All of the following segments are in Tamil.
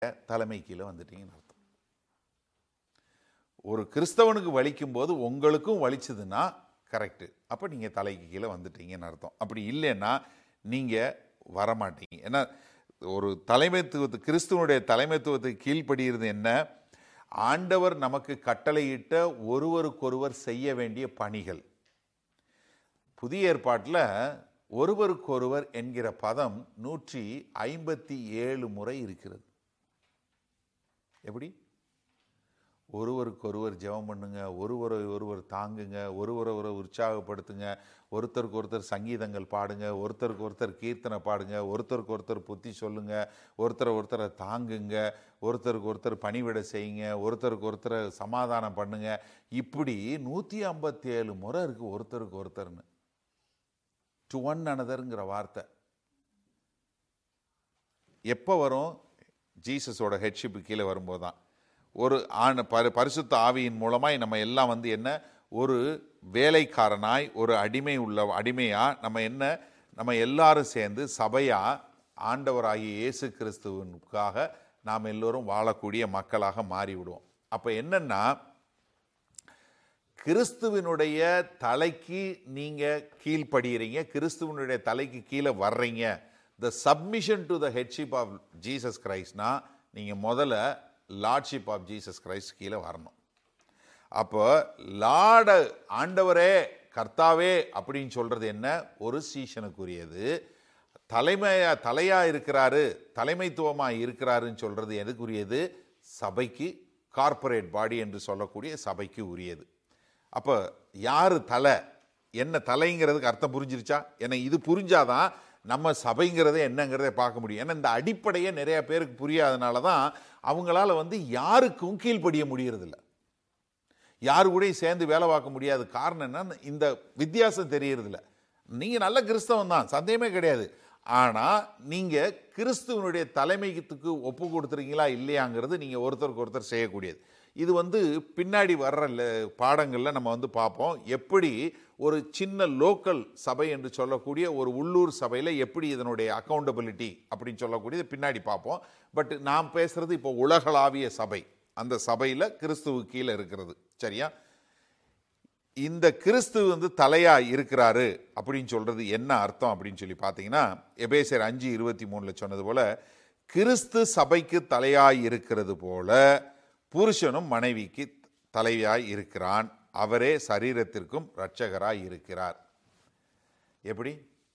தலைமை கீழே வந்துட்டீங்கன்னு அர்த்தம் ஒரு கிறிஸ்தவனுக்கு வலிக்கும் போது உங்களுக்கும் வலிச்சதுன்னா கரெக்டு அப்போ நீங்கள் தலைக்கு கீழே வந்துட்டீங்கன்னு அர்த்தம் அப்படி இல்லைன்னா நீங்கள் வரமாட்டீங்க ஏன்னா ஒரு தலைமைத்துவத்து கிறிஸ்துவனுடைய தலைமைத்துவத்துக்கு கீழ்ப்படுகிறது என்ன ஆண்டவர் நமக்கு கட்டளையிட்ட ஒருவருக்கொருவர் செய்ய வேண்டிய பணிகள் புதிய ஏற்பாட்டில் ஒருவருக்கொருவர் என்கிற பதம் நூற்றி ஐம்பத்தி ஏழு முறை இருக்கிறது எப்படி ஒருவருக்கொருவர் ஜெபம் பண்ணுங்க ஒருவரை ஒருவர் தாங்குங்க ஒருவரை ஒருவர் உற்சாகப்படுத்துங்க ஒருத்தருக்கு ஒருத்தர் சங்கீதங்கள் பாடுங்க ஒருத்தருக்கு ஒருத்தர் கீர்த்தனை பாடுங்க ஒருத்தருக்கு ஒருத்தர் புத்தி சொல்லுங்க ஒருத்தரை ஒருத்தரை தாங்குங்க ஒருத்தருக்கு ஒருத்தர் பணிவிட செய்யுங்க ஒருத்தருக்கு ஒருத்தரை சமாதானம் பண்ணுங்க இப்படி நூற்றி ஐம்பத்தி ஏழு முறை இருக்குது ஒருத்தருக்கு ஒருத்தர்னு டு ஒன் அனதருங்கிற வார்த்தை எப்போ வரும் ஜீசஸோட ஹெட்ஷிப்பு கீழே வரும்போது தான் ஒரு ஆண் பரி பரிசுத்த ஆவியின் மூலமாய் நம்ம எல்லாம் வந்து என்ன ஒரு வேலைக்காரனாய் ஒரு அடிமை உள்ள அடிமையா நம்ம என்ன நம்ம எல்லாரும் சேர்ந்து சபையா ஆண்டவராகிய இயேசு கிறிஸ்துவனுக்காக நாம் எல்லோரும் வாழக்கூடிய மக்களாக மாறிவிடுவோம் அப்போ என்னன்னா கிறிஸ்துவினுடைய தலைக்கு நீங்க கீழ்ப்படுகிறீங்க கிறிஸ்துவனுடைய தலைக்கு கீழே வர்றீங்க the submission to the headship of Jesus கிரைஸ்ட்னா நீங்க முதல்ல லார்ட்ஷிப் ஆஃப் ஜீசஸ் கிரைஸ்ட் கீழே வரணும் அப்போ லாட ஆண்டவரே கர்த்தாவே அப்படின்னு சொல்றது என்ன ஒரு சீஷனுக்குரியது தலைமையா தலையா இருக்கிறாரு தலைமைத்துவமா இருக்கிறாருன்னு சொல்றது எதுக்குரியது சபைக்கு கார்ப்பரேட் பாடி என்று சொல்லக்கூடிய சபைக்கு உரியது அப்போ யாரு தலை என்ன தலைங்கிறதுக்கு அர்த்தம் புரிஞ்சிருச்சா ஏன்னா இது புரிஞ்சாதான் நம்ம சபைங்கிறத என்னங்கிறத பார்க்க முடியும் ஏன்னா இந்த அடிப்படையே நிறைய பேருக்கு புரியாதனால தான் அவங்களால வந்து யாருக்கும் கீழ்ப்படிய முடியறதில்ல யாரு கூடயும் சேர்ந்து வேலை பார்க்க முடியாது காரணம் என்ன இந்த வித்தியாசம் தெரியறதில்ல நீங்க நல்ல கிறிஸ்தவம் தான் சந்தேகமே கிடையாது ஆனா நீங்க கிறிஸ்துவனுடைய தலைமைத்துக்கு ஒப்பு கொடுத்துருக்கீங்களா இல்லையாங்கிறது நீங்க ஒருத்தருக்கு ஒருத்தர் செய்யக்கூடியது இது வந்து பின்னாடி வர்ற ல- பாடங்கள்ல நம்ம வந்து பார்ப்போம் எப்படி ஒரு சின்ன லோக்கல் சபை என்று சொல்லக்கூடிய ஒரு உள்ளூர் சபையில் எப்படி இதனுடைய அக்கௌண்டபிலிட்டி அப்படின்னு சொல்லக்கூடியது பின்னாடி பார்ப்போம் பட் நாம் பேசுறது இப்போ உலகளாவிய சபை அந்த சபையில் கிறிஸ்துவு கீழே இருக்கிறது சரியா இந்த கிறிஸ்து வந்து தலையா இருக்கிறாரு அப்படின்னு சொல்றது என்ன அர்த்தம் அப்படின்னு சொல்லி பார்த்தீங்கன்னா எபேசர் அஞ்சு இருபத்தி மூணுல சொன்னது போல கிறிஸ்து சபைக்கு தலையாய் இருக்கிறது போல புருஷனும் மனைவிக்கு தலையாய் இருக்கிறான் அவரே சரீரத்திற்கும் இரட்சகராய் இருக்கிறார் எப்படி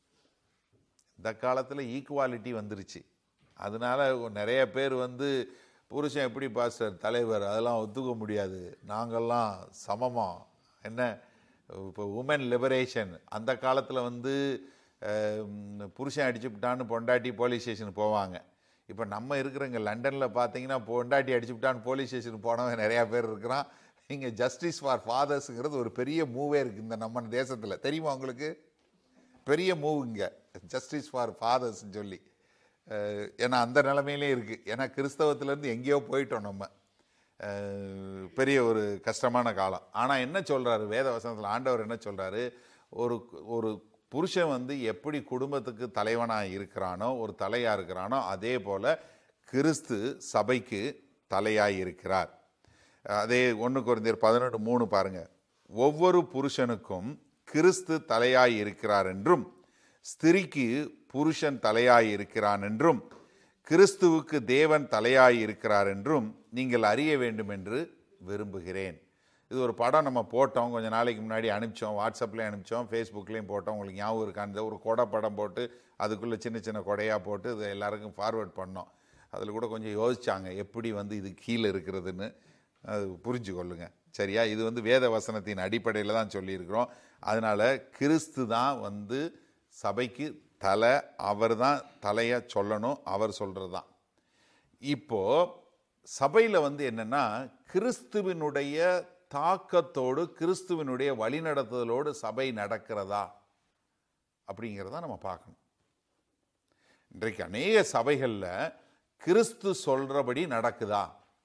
இந்த காலத்தில் ஈக்குவாலிட்டி வந்துருச்சு அதனால நிறைய பேர் வந்து புருஷன் எப்படி பாஸ்டர் தலைவர் அதெல்லாம் ஒத்துக்க முடியாது நாங்கள்லாம் சமமா என்ன இப்போ உமன் லிபரேஷன் அந்த காலத்தில் வந்து அஹ், ம், புருஷன் அடிச்சுவிட்டான்னு பொண்டாட்டி போலீஸ் ஸ்டேஷன் போவாங்க இப்போ நம்ம இருக்கிறவங்க லண்டனில் பார்த்தீங்கன்னா பொண்டாட்டி அடிச்சுவிட்டான்னு போலீஸ் ஸ்டேஷன் போனவன் நிறையா பேர் இருக்கிறான் இங்கே ஜஸ்டிஸ் ஃபார் ஃபாதர்ஸுங்கிறது ஒரு பெரிய மூவே இருக்குது இந்த நம்ம தேசத்தில் தெரியுமா உங்களுக்கு பெரிய மூவ் இங்கே ஜஸ்டிஸ் ஃபார் ஃபாதர்ஸ்னு சொல்லி அஹ், ஏன்னா அந்த நிலைமையிலே இருக்குது ஏன்னா கிறிஸ்தவத்திலேருந்து எங்கேயோ போயிட்டோம் நம்ம அஹ், பெரிய ஒரு கஷ்டமான காலம் ஆனால் என்ன சொல்கிறாரு வேத வசனத்தில் ஆண்டவர் என்ன சொல்கிறாரு ஒரு ஒரு புருஷன் வந்து எப்படி குடும்பத்துக்கு தலைவனாக இருக்கிறானோ ஒரு தலையாக இருக்கிறானோ அதே போல் கிறிஸ்து சபைக்கு தலையாக இருக்கிறார் அதே ஒன்று குறைந்தர் பதினெட்டு மூணு பாருங்க ஒவ்வொரு புருஷனுக்கும் கிறிஸ்து தலையாய் இருக்கிறார் என்றும் ஸ்திரிக்கு புருஷன் தலையாய் இருக்கிறான் என்றும் கிறிஸ்துவுக்கு தேவன் தலையாய் இருக்கிறார் என்றும் நீங்கள் அறிய வேண்டும் என்று விரும்புகிறேன் இது ஒரு படம் நம்ம போட்டோம் கொஞ்சம் நாளைக்கு முன்னாடி அனுப்பிச்சோம் வாட்ஸ்அப்லேயும் அனுப்பிச்சோம் ஃபேஸ்புக்லேயும் போட்டோம் உங்களுக்கு ஞாபகம் இருக்கான்னு ஒரு கொடை படம் போட்டு அதுக்குள்ளே சின்ன சின்ன கொடையாக போட்டு இது எல்லாருக்கும் ஃபார்வேர்ட் பண்ணோம் அதில் கூட கொஞ்சம் யோசிச்சாங்க எப்படி வந்து இது கீழே இருக்கிறதுன்னு அது புரிஞ்சு கொள்ளுங்க சரியா இது வந்து வேத வசனத்தின் அடிப்படையில் தான் சொல்லியிருக்கிறோம் அதனால கிறிஸ்து தான் வந்து சபைக்கு தலை அவர் தான் தலையை சொல்லணும் அவர் சொல்கிறது தான் இப்போ சபையில் வந்து என்னன்னா கிறிஸ்துவினுடைய தாக்கத்தோடு கிறிஸ்துவினுடைய வழிநடத்துதலோடு சபை நடக்கிறதா அப்படிங்கிறத நம்ம பார்க்கணும் இன்றைக்கு அநேக சபைகளில் கிறிஸ்து சொல்றபடி நடக்குதா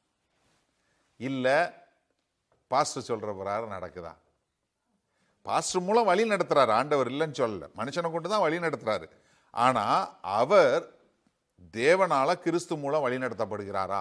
இல்லை பாஸ்டர் சொல்ற பிரகாரம் நடக்குதா பாஸ்டர் மூலம் வழி நடத்துறாரு ஆண்டவர் இல்லைன்னு சொல்லல மனுஷனை கொண்டு தான் வழி நடத்துறாரு ஆனா அவர் தேவனால கிறிஸ்து மூலம் வழிநடத்தப்படுகிறாரா